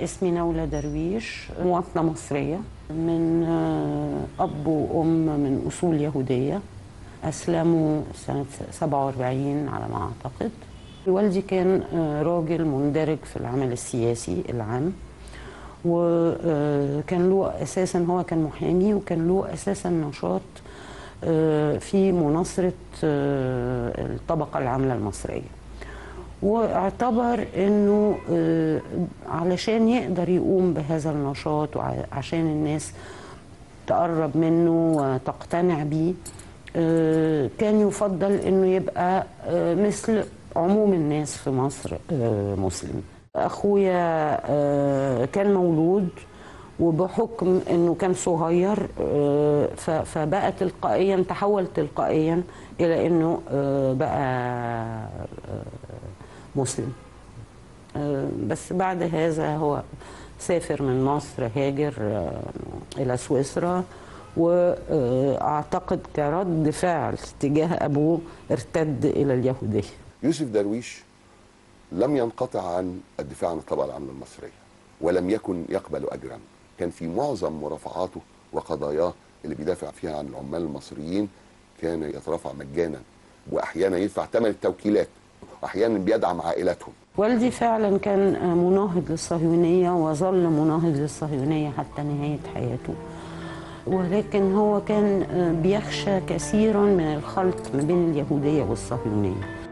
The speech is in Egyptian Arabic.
اسمي نولة درويش مواطنة مصرية من آه، أب وأم من أصول يهودية أسلموا سنة 47 على ما أعتقد والدي كان آه، راجل مندرج في العمل السياسي العام وكان له أساسا هو كان محامي وكان له أساسا نشاط آه، في مناصرة آه، الطبقة العاملة المصرية واعتبر انه آه، علشان يقدر يقوم بهذا النشاط وعشان الناس تقرب منه وتقتنع بيه آه، كان يفضل انه يبقى آه، مثل عموم الناس في مصر آه، مسلم اخويا آه، كان مولود وبحكم انه كان صغير آه، ف- فبقى تلقائيا تحول تلقائيا الى انه آه، بقى آه، مسلم آه، بس بعد هذا هو سافر من مصر هاجر آه، إلى سويسرا وأعتقد كرد فعل تجاه أبوه ارتد إلى اليهودية يوسف درويش لم ينقطع عن الدفاع عن الطبقة العاملة المصرية ولم يكن يقبل أجرا كان في معظم مرافعاته وقضاياه اللي بيدافع فيها عن العمال المصريين كان يترافع مجانا وأحيانا يدفع ثمن التوكيلات وأحيانا بيدعم عائلاتهم والدي فعلا كان آه، مناهض للصهيونية وظل مناهض للصهيونية حتى نهاية حياته ولكن هو كان آه، بيخشى كثيرا من الخلط ما بين اليهودية والصهيونية